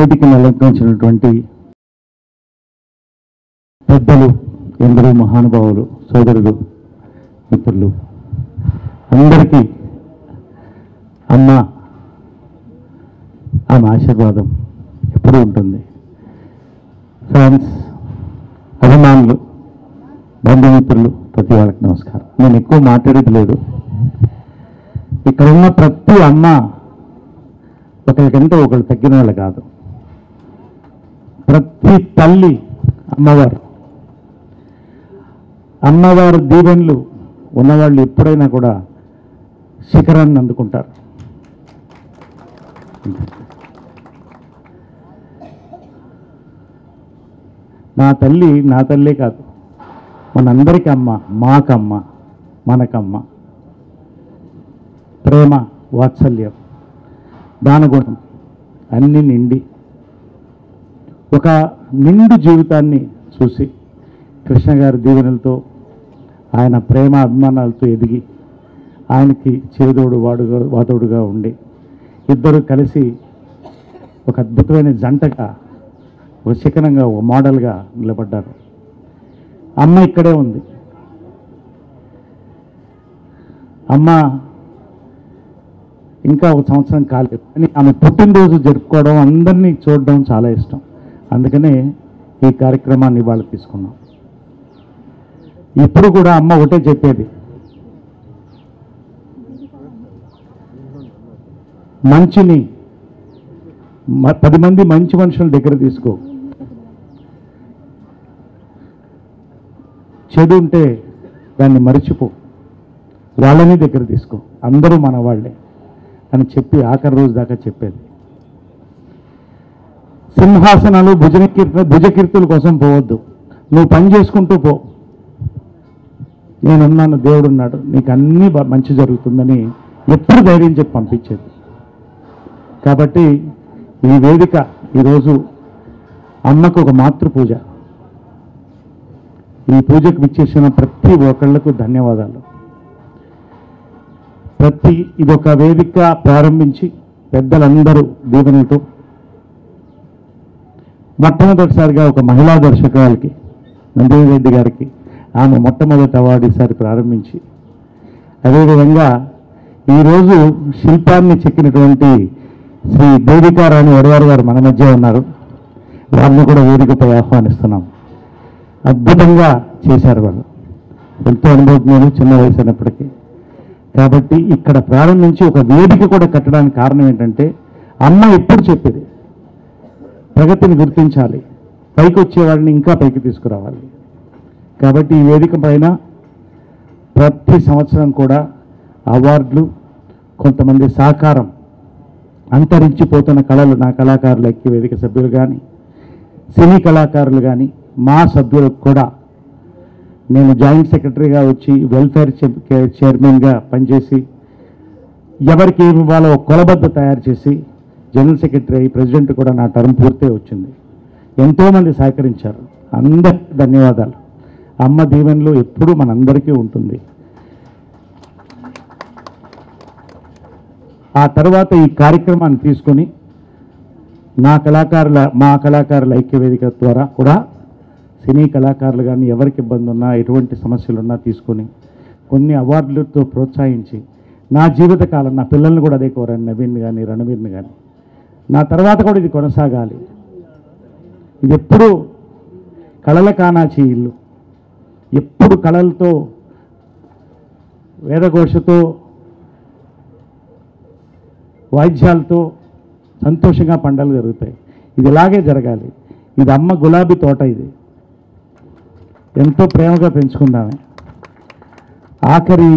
వేదికను అలంకరించినటువంటి పెద్దలు ఎందరో మహానుభావులు సోదరులు మిత్రులు అందరికీ అమ్మ ఆమె ఆశీర్వాదం ఎప్పుడూ ఉంటుంది ఫ్యాన్స్ అభిమానులు బంధుమిత్రులు ప్రతి వాళ్ళకి నమస్కారం నేను ఎక్కువ మాట్లాడేది లేదు ఇక్కడ ఉన్న ప్రతి అమ్మ ఒకరికంటే ఒకరు తగ్గిన వాళ్ళు కాదు ప్రతి తల్లి అమ్మవారు అమ్మవారు దీవెనలు ఉన్నవాళ్ళు ఎప్పుడైనా కూడా శిఖరాన్ని అందుకుంటారు నా తల్లి నా తల్లే కాదు మనందరికీ అమ్మ మాకమ్మ మనకమ్మ ప్రేమ వాత్సల్యం దానగుణం అన్ని నిండి ఒక నిండు జీవితాన్ని చూసి కృష్ణ గారి దీవెనలతో ఆయన ప్రేమ అభిమానాలతో ఎదిగి ఆయనకి చేదోడు వాడుగా వాతోడుగా ఉండి ఇద్దరు కలిసి ఒక అద్భుతమైన జంటగా ఒక శిఖరంగా ఒక మోడల్గా నిలబడ్డారు అమ్మ ఇక్కడే ఉంది అమ్మ ఇంకా ఒక సంవత్సరం కాలేదు కానీ ఆమె పుట్టినరోజు జరుపుకోవడం అందరినీ చూడడం చాలా ఇష్టం అందుకనే ఈ కార్యక్రమాన్ని ఇవాళ తీసుకున్నాం ఇప్పుడు కూడా అమ్మ ఒకటే చెప్పేది మంచిని మ- పది మంది మంచి మనుషుల దగ్గర తీసుకో చెడు ఉంటే దాన్ని మరిచిపో వాళ్ళని దగ్గర తీసుకో అందరూ మన వాళ్ళే అని చెప్పి ఆఖరి రోజు దాకా చెప్పేది సింహాసనాలు భుజకీర్త భుజకీర్తుల కోసం పోవద్దు నువ్వు పని చేసుకుంటూ పో నేనున్నాను దేవుడున్నాడు నీకు అన్నీ బ- మంచి జరుగుతుందని ఎప్పుడు ధైర్యం చెప్పి పంపించేది కాబట్టి ఈ వేదిక ఈరోజు అమ్మకు ఒక మాతృ పూజ ఈ పూజకు విచ్చేసిన ప్రతి ఒక్కళ్లకు ధన్యవాదాలు ప్రతి ఇదొక వేదిక ప్రారంభించి పెద్దలందరూ దీవెనలతో మొట్టమొదటిసారిగా ఒక మహిళా దర్శకురాలకి నందిని రెడ్డి గారికి ఆమె మొట్టమొదటి అవార్డు ఈసారి ప్రారంభించి అదేవిధంగా ఈరోజు శిల్పాన్ని చెక్కినటువంటి శ్రీ దేవికారాణి వడవారు గారు మన మధ్య ఉన్నారు వారిని కూడా వేదికపై ఆహ్వానిస్తున్నాం అద్భుతంగా చేశారు వాళ్ళు ఎంతో అనుభవజ్ఞులు చిన్న వయసు అయినప్పటికీ కాబట్టి ఇక్కడ ప్రారంభించి ఒక వేదిక కూడా కట్టడానికి కారణం ఏంటంటే అమ్మ ఎప్పుడు చెప్పేది ప్రగతిని గుర్తించాలి పైకి వచ్చేవాడిని ఇంకా పైకి తీసుకురావాలి కాబట్టి ఈ వేదిక పైన ప్రతి సంవత్సరం కూడా అవార్డులు కొంతమంది సహకారం అంతరించిపోతున్న కళలు నా కళాకారుల ఐక్య వేదిక సభ్యులు కానీ సినీ కళాకారులు కానీ మా సభ్యులకు కూడా నేను జాయింట్ సెక్రటరీగా వచ్చి వెల్ఫేర్ చే- చైర్మన్గా పనిచేసి ఎవరికి ఏమి ఇవ్వాలో ఒక కొలబద్ద తయారు చేసి జనరల్ సెక్రటరీ అయి ప్రెసిడెంట్ కూడా నా టర్మ్ పూర్తి వచ్చింది ఎంతోమంది సహకరించారు అందరికి ధన్యవాదాలు అమ్మ దీవెనలు ఎప్పుడూ మనందరికీ ఉంటుంది ఆ తర్వాత ఈ కార్యక్రమాన్ని తీసుకొని నా కళాకారుల మా కళాకారుల ఐక్య వేదిక ద్వారా కూడా సినీ కళాకారులు కానీ ఎవరికి ఇబ్బంది ఉన్నా ఎటువంటి సమస్యలు ఉన్నా తీసుకొని కొన్ని అవార్డులతో ప్రోత్సహించి నా జీవితకాలం నా పిల్లల్ని కూడా అదే కోరాను నవీన్ కానీ రణవీర్ని కానీ నా తర్వాత కూడా ఇది కొనసాగాలి ఇది ఎప్పుడు కళల కానాచి ఇల్లు ఎప్పుడు కళలతో వేదఘోషతో వాయిద్యాలతో సంతోషంగా పండగలు జరుగుతాయి ఇది ఇలాగే జరగాలి ఇది అమ్మ గులాబీ తోట ఇది ఎంతో ప్రేమగా పెంచుకుందామే ఆఖరి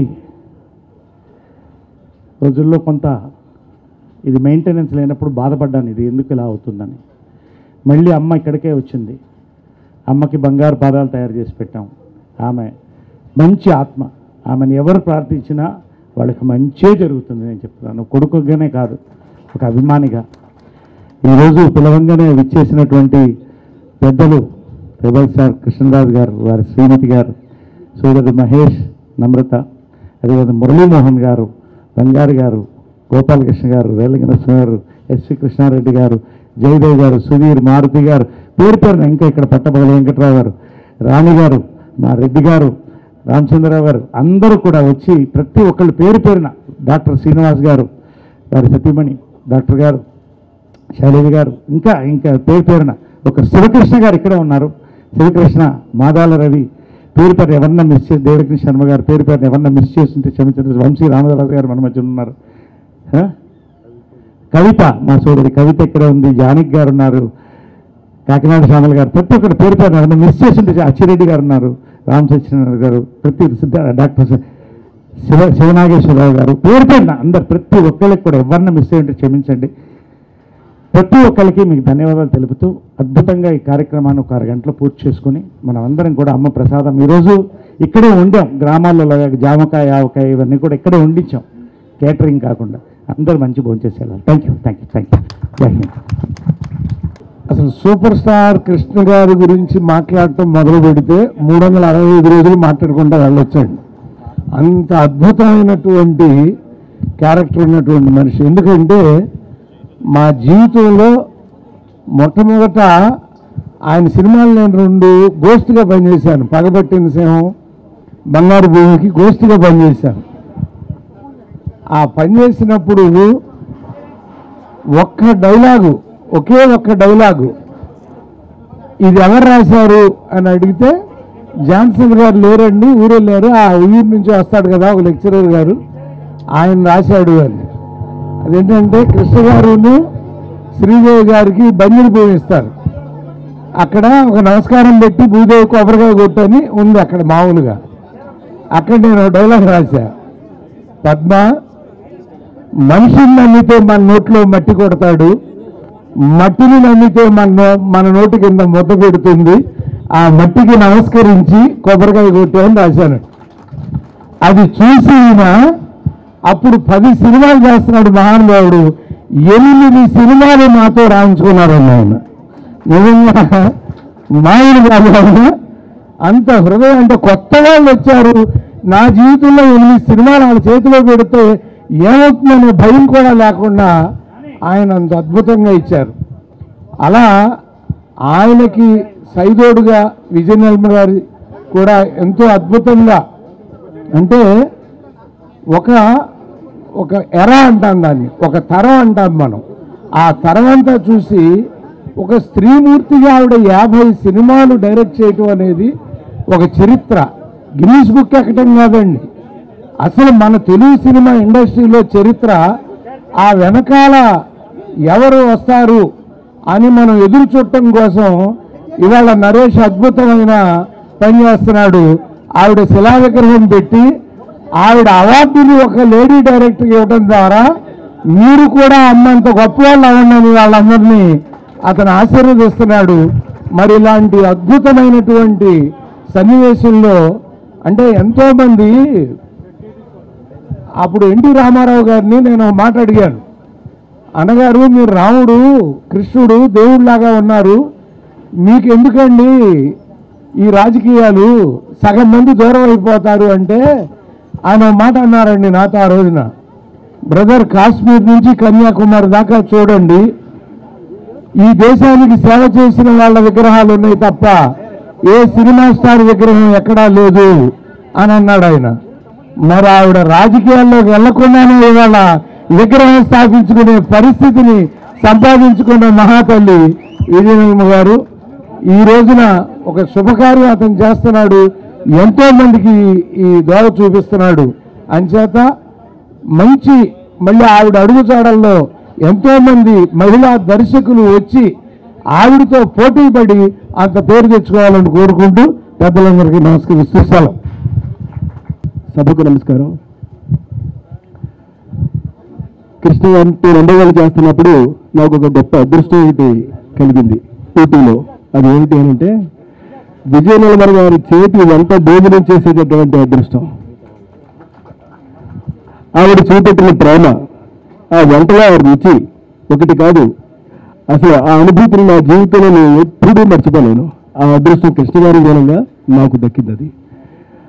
రోజుల్లో కొంత ఇది మెయింటెనెన్స్ లేనప్పుడు బాధపడ్డాను ఇది ఎందుకు ఇలా అవుతుందని మళ్ళీ అమ్మ ఇక్కడికే వచ్చింది అమ్మకి బంగారు పాదాలు తయారు చేసి పెట్టాం ఆమె మంచి ఆత్మ ఆమెను ఎవరు ప్రార్థించినా వాళ్ళకి మంచే జరుగుతుంది నేను చెప్తున్నాను కొడుకుగానే కాదు ఒక అభిమానిగా ఈరోజు పిలవంగానే విచ్చేసినటువంటి పెద్దలు రెబల్ సార్ కృష్ణరాజు గారు వారి శ్రీమతి గారు సోదరుడు మహేష్ నమ్రత అదేవిధంగా మురళీమోహన్ గారు బంగారు గారు గోపాలకృష్ణ గారు రేలంగనరసింహ గారు ఎస్వి కృష్ణారెడ్డి గారు జయదేవ్ గారు సుధీర్ మారుతి గారు పేరు పేరున ఇంకా ఇక్కడ పట్టబగల వెంకట్రావు గారు రాణి గారు మా రెడ్డి గారు రామచంద్రరావు గారు అందరూ కూడా వచ్చి ప్రతి ఒక్కళ్ళు పేరు పేరున డాక్టర్ శ్రీనివాస్ గారు వారి సతీమణి డాక్టర్ గారు శైలజ గారు ఇంకా ఇంకా పేరు పేరున ఒక శివకృష్ణ గారు ఇక్కడే ఉన్నారు శివకృష్ణ మాదాల రవి పేరు పేరు ఎవరన్నా మిస్ చేసి దేవకృష్ణ శర్మ గారు పేరు పేరున ఎవరన్నా మిస్ చేస్తుంటే క్షమించండి వంశీ రామదాస్ గారు మన మధ్య ఉన్నారు హ? కవిత మా సోదరి కవిత ఇక్కడే ఉంది జానక్ గారు ఉన్నారు కాకినాడ శ్యామల గారు ప్రతి ఒక్కరు పేరు పేరు ఎవరన్నా మిస్ చేస్తుంటే అచ్చిరెడ్డి గారు ఉన్నారు రామ్ సత్యనారాయణ గారు ప్రతి సిద్ధ డాక్టర్ శివ శివనాగేశ్వరరావు గారు పేరు పేరున అందరు ప్రతి ఒక్కరికి కూడా ఎవరన్నా మిస్ అయ్యి ఉంటే క్షమించండి ప్రతి ఒక్కరికి మీకు ధన్యవాదాలు తెలుపుతూ అద్భుతంగా ఈ కార్యక్రమాన్ని ఒక అరగంటలో పూర్తి చేసుకుని మనం అందరం కూడా అమ్మ ప్రసాదం ఈరోజు ఇక్కడే ఉండాం గ్రామాల్లో జామకాయ ఆవకాయ ఇవన్నీ కూడా ఇక్కడే వండించాం కేటరింగ్ కాకుండా అందరూ మంచి భోంచేసేయాలి thank you thank you thank you జై హింద్ అసలు సూపర్ స్టార్ కృష్ణ గారి గురించి మాట్లాడటం మొదలు పెడితే మూడు వందల అరవై ఐదు రోజులు మాట్లాడుకుంటూ వెళ్ళొచ్చండి అంత అద్భుతమైనటువంటి క్యారెక్టర్ ఉన్నటువంటి మనిషి ఎందుకంటే మా జీవితంలో మొట్టమొదట ఆయన సినిమాలు నేను రెండు గోష్ఠిగా పనిచేశాను పగబట్టిన సింహం బంగారు భూమికి గోష్ఠిగా పనిచేశాను ఆ పనిచేసినప్పుడు ఒక్క డైలాగు ఒకే ఒక్క డైలాగు ఇది ఎవరు రాశారు అని అడిగితే జాన్సన్ గారు లేరండి ఊరెళ్ళారు ఆ ఊరి నుంచి వస్తాడు కదా ఒక లెక్చరర్ గారు ఆయన రాశాడు అని అదేంటంటే కృష్ణ గారును శ్రీదేవి గారికి బంజరు పూజిస్తారు అక్కడ ఒక నమస్కారం పెట్టి భూదేవి కొబ్బరికాయ కొట్టని ఉంది అక్కడ మామూలుగా అక్కడ నేను డైలాగ్ రాశా పద్మ మనిషిని నమ్మితే మన నోట్లో మట్టి కొడతాడు మట్టిని నమ్మితే మన నో- మన నోటి కింద ముద్ద పెడుతుంది ఆ మట్టికి నమస్కరించి కొబ్బరికాయ కొట్టామని రాశాను అది చూసి ఈయన అప్పుడు పది సినిమాలు చేస్తున్నాడు మహానుభావుడు ఎనిమిది సినిమాలు మాతో రాయించుకున్నారన్న ఆయన నిజంగా మాయలు కాదు ఆయన అంత హృదయం అంటే కొత్త వాళ్ళు వచ్చారు నా జీవితంలో ఎనిమిది సినిమాలు వాళ్ళ చేతిలో పెడితే ఏమవుతుందనే భయం కూడా లేకుండా ఆయన అంత అద్భుతంగా ఇచ్చారు అలా ఆయనకి సైదోడుగా విజయ నిర్మల గారి కూడా ఎంతో అద్భుతంగా అంటే ఒక ఒక ఎర అంటాం దాన్ని ఒక తరం అంటాం మనం ఆ తరం అంతా చూసి ఒక స్త్రీమూర్తిగా ఆవిడ యాభై సినిమాలు డైరెక్ట్ చేయటం అనేది ఒక చరిత్ర గిన్నీస్ బుక్ ఎక్కటం కాదండి అసలు మన తెలుగు సినిమా ఇండస్ట్రీలో చరిత్ర ఆ వెనకాల ఎవరు వస్తారు అని మనం ఎదురు చూడటం కోసం ఇవాళ నరేష్ అద్భుతమైన పని చేస్తున్నాడు ఆవిడ శిలా విగ్రహం పెట్టి ఆవిడ అవార్డుని ఒక లేడీ డైరెక్టర్ ఇవ్వడం ద్వారా మీరు కూడా అన్నంత గొప్ప వాళ్ళు అవ్వండి వాళ్ళందరినీ అతను ఆశీర్వదిస్తున్నాడు మరి ఇలాంటి అద్భుతమైనటువంటి సన్నివేశంలో అంటే ఎంతోమంది అప్పుడు ఎన్టీ రామారావు గారిని నేను ఒక మాట అడిగాను అన్నగారు మీరు రాముడు కృష్ణుడు దేవుడిలాగా ఉన్నారు మీకు ఎందుకండి ఈ రాజకీయాలు సగం మంది దూరం అయిపోతారు అంటే ఆయన ఒక మాట అన్నారండి నాతో ఆ రోజున బ్రదర్ కాశ్మీర్ నుంచి కన్యాకుమారి దాకా చూడండి ఈ దేశానికి సేవ చేసిన వాళ్ళ విగ్రహాలు ఉన్నాయి తప్ప ఏ సినిమా స్టార్ విగ్రహం ఎక్కడా లేదు అని అన్నాడు ఆయన మరి ఆవిడ రాజకీయాల్లోకి వెళ్లకుండానే ఇవాళ విగ్రహం స్థాపించుకునే పరిస్థితిని సంపాదించుకున్న మహాతల్లి విజయనగమ గారు ఈ రోజున ఒక శుభకార్యం అతను చేస్తున్నాడు ఎంతో మందికి ఈ దోవ చూపిస్తున్నాడు అంచేత మంచి మళ్ళీ ఆవిడ అడుగుజాడల్లో ఎంతో మంది మహిళా దర్శకులు వచ్చి ఆవిడతో పోటీ పడి అంత పేరు తెచ్చుకోవాలని కోరుకుంటూ పెద్దలందరికీ నమస్కరిస్తూ సెలవు సభకు నమస్కారం కృష్ణ గారితో రెండోవాళ్ళు చేస్తున్నప్పుడు నాకు ఒక గొప్ప అదృష్టం ఒకటి కలిగింది ఊటీలో అది ఏమిటి అని అంటే విజయ నిర్మల గారి చేతి వంట భోజనం చేసేటటువంటి అదృష్టం ఆవిడ చూపెట్టిన ప్రేమ ఆ వంటలో ఆ రుచి ఒకటి కాదు అసలు ఆ అనుభూతిని నా జీవితంలో నేను ఎప్పుడూ మర్చిపోలేను ఆ అదృష్టం కృష్ణ గారి మూలంగా నాకు దక్కింది అది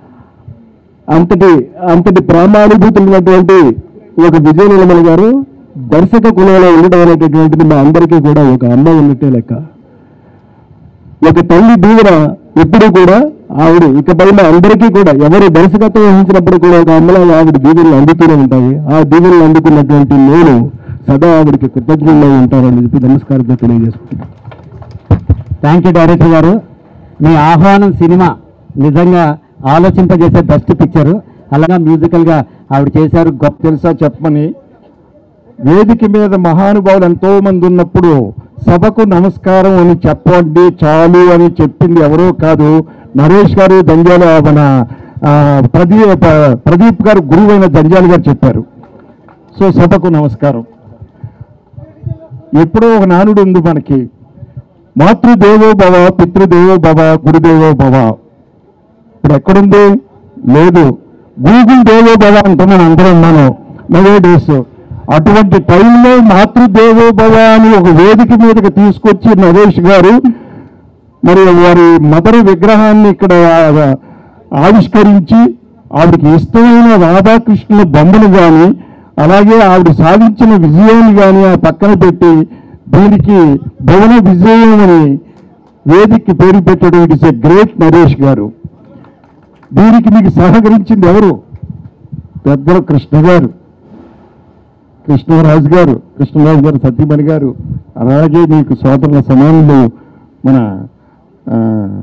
అంతటి అంతటి ప్రేమానుభూతులు ఉన్నటువంటి ఒక విజయ నిర్మల గారు దర్శక కులంలో ఉండడం అనేటటువంటిది మా అందరికీ కూడా ఒక అమ్మ ఉన్నట్టే లెక్క ఒక తల్లి దీవెన ఎప్పుడు కూడా ఆవిడ ఇకపైన అందరికీ కూడా ఎవరు దర్శకత్వం వహించినప్పుడు కూడా ఒక అమ్మలా ఆవిడ దీవెనలు అందుతూనే ఉంటాయి ఆ దీవెనలు అందుకున్నటువంటి నేను సదా ఆవిడకి కృతజ్ఞుల్లో ఉంటారని చెప్పి నమస్కారంతో తెలియజేసుకుంటున్నాను థ్యాంక్ యూ డైరెక్టర్ గారు మీ ఆహ్వానం సినిమా నిజంగా ఆలోచింపజేసే బెస్ట్ పిక్చరు అలాగా మ్యూజికల్గా ఆవిడ చేశారు గొప్ప తెలుసా చెప్పమని వేదిక మీద మహానుభావులు ఎంతో మంది ఉన్నప్పుడు సభకు నమస్కారం అని చెప్పండి చాలు అని చెప్పింది ఎవరో కాదు నరేష్ గారు దంజాల మన ఆ, ప్రదీప్ ప- ప్రదీప్ గారు గురువైన దంజాల గారు చెప్పారు సో సభకు నమస్కారం ఎప్పుడో ఒక నానుడు ఉంది మనకి మాతృదేవో భవ పితృదేవో భవ గురుదేవో భవ ఇప్పుడు ఎక్కడుంది లేదు గూగుల్ దేవో భవ అంటున్నాను అందరం మనం నవే డేస్ అటువంటి టైంలో మాతృదేవో భవ అని ఒక వేదిక మీదకి తీసుకొచ్చి నరేష్ గారు మరి వారి మదర్ విగ్రహాన్ని ఇక్కడ ఆ- ఆవిష్కరించి ఆవిడకి ఇష్టమైన రాధాకృష్ణుల బొమ్మలు కానీ అలాగే ఆవిడ సాధించిన విజయాన్ని కానీ ఆ పక్కన పెట్టి దీనికి భువన విజయం అని వేదికకి పేరు పెట్టడం it is a great Naresh garu దీనికి మీకు సహకరించింది ఎవరు పెద్దలు కృష్ణ గారు కృష్ణరాజు గారు కృష్ణరాజు గారు సత్యమణి గారు అలాగే మీకు సోదరుల సమానులు మన ఆ,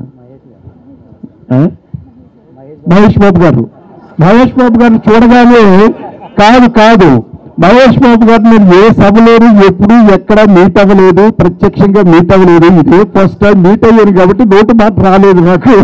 ఆ? మహేష్ బాబు గారు మహేష్ బాబు గారిని చూడగానే కాదు కాదు మహేష్ బాబు గారు నేను ఏ సభలోను ఎప్పుడు ఎక్కడ మీట్ అవ్వలేదు ప్రత్యక్షంగా మీట్ అవ్వలేదు ఇదే ఫస్ట్ టైం మీట్ అయ్యాను కాబట్టి నోటు మాట రాలేదు నాకు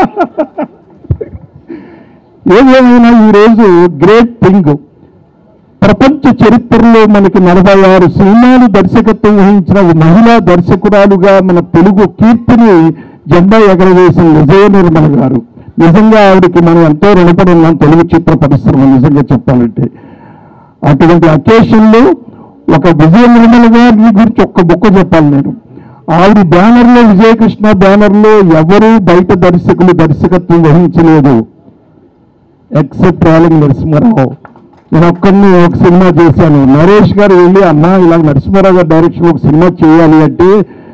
ఏదేమైనా ఈరోజు గ్రేట్ థింగ్ ప్రపంచ చరిత్రలో మనకి నలభై ఆరు సినిమాలు దర్శకత్వం వహించిన ఒక మహిళా దర్శకురాలుగా మన తెలుగు కీర్తిని జెండా ఎగరవేసిన విజయ నిర్మల గారు నిజంగా ఆవిడకి మనం ఎంతో రుణపడి ఉన్నాం తెలుగు చిత్ర పరిశ్రమ నిజంగా చెప్పాలంటే అటువంటి అకేషన్లో ఒక విజయ నిర్మల గారి గురించి ఒక్క బుక్క చెప్పాలి నేను ఆవిడ బ్యానర్లో విజయకృష్ణ బ్యానర్లో ఎవరు బయట దర్శకులు దర్శకత్వం వహించలేదు ఎక్సెప్ట్ రాలింగ్ నరసింహారావు నేను ఒక్కడిని ఒక సినిమా చేశాను నరేష్ గారు వెళ్ళి అన్న ఇలా నరసింహారావు గారి డైరెక్షన్ ఒక సినిమా చేయాలి అంటే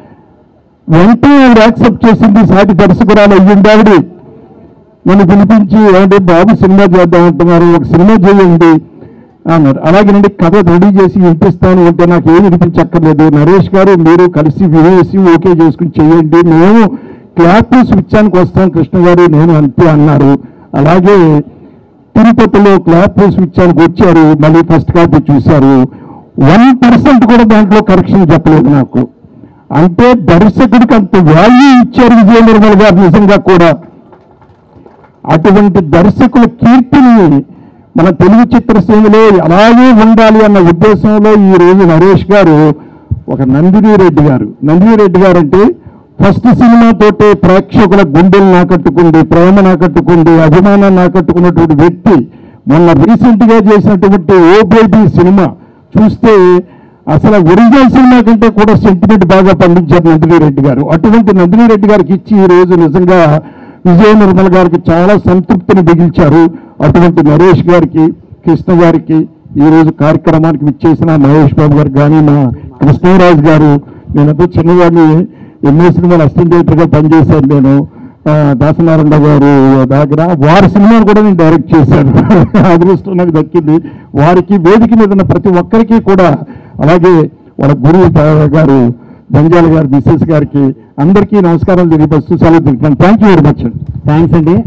వెంటనే ఆవిడ యాక్సెప్ట్ చేసింది సాటి దర్శకురాలు అయ్యింది ఆవిడ నన్ను పిలిపించి ఏమంటే బాబు సినిమా చేద్దాం అంటున్నారు ఒక సినిమా చేయండి అన్నారు అలాగేనండి కథ రెడీ చేసి వినిపిస్తాను అంటే నాకు ఏమి వినిపించక్కర్లేదు నరేష్ గారు మీరు కలిసి వినేసి ఓకే చేసుకుని చేయండి మేము క్లాప్ స్విచ్చానికి వస్తాం కృష్ణ గారు నేను అంతే అన్నారు అలాగే తిరుపతిలో క్లాప్ స్విచ్చానికి వచ్చారు మళ్ళీ ఫస్ట్ కాపీ చూశారు వన్ పర్సెంట్ కూడా దాంట్లో కరెక్షన్ చెప్పలేదు నాకు అంటే దర్శకుడికి అంత వాల్యూ ఇచ్చారు విజయ నిర్మల్ గారు నిజంగా కూడా అటువంటి దర్శకుల కీర్తిని మన తెలుగు చిత్రసీమలో అలాగే ఉండాలి అన్న ఉద్దేశంలో ఈ రోజు నరేష్ గారు ఒక నందిని రెడ్డి గారు నందిని రెడ్డి గారు అంటే ఫస్ట్ సినిమాతోటే ప్రేక్షకుల గుండెలు నాకట్టుకుంది ప్రేమ నాకట్టుకుంది అభిమానం నాకట్టుకున్నటువంటి వ్యక్తి మొన్న రీసెంట్ గా చేసినటువంటి ఓ బేబీ సినిమా చూస్తే అసలు ఒరిజినల్ సినిమా కంటే కూడా సెంటిమెంట్ బాగా పండించారు నందిని రెడ్డి గారు అటువంటి నందిని రెడ్డి గారికి ఇచ్చి ఈ రోజు నిజంగా విజయ నిర్మల్ గారికి చాలా సంతృప్తిని మిగిల్చారు అటువంటి నరేష్ గారికి కృష్ణ గారికి ఈ రోజు కార్యక్రమానికి విచ్చేసిన మహేష్ బాబు గారు కానీ మా కృష్ణరాజు గారు నేనంతా చిన్నవాడిని ఎన్నో సినిమాలు అసిస్టెంట్ డైరెక్టర్గా పనిచేశాను నేను ఆ, దాసనారాయణ గారు దగ్గర వారి సినిమాను కూడా నేను డైరెక్ట్ చేశాను అదృష్టం నాకు దక్కింది వారికి వేదిక మీద ఉన్న ప్రతి ఒక్కరికి కూడా అలాగే వాళ్ళ గురువు గారు జంజాల గారు మిస్సెస్ గారికి అందరికీ నమస్కారం తెలియపరుస్తూ సెలవు thank you very much thanks అండి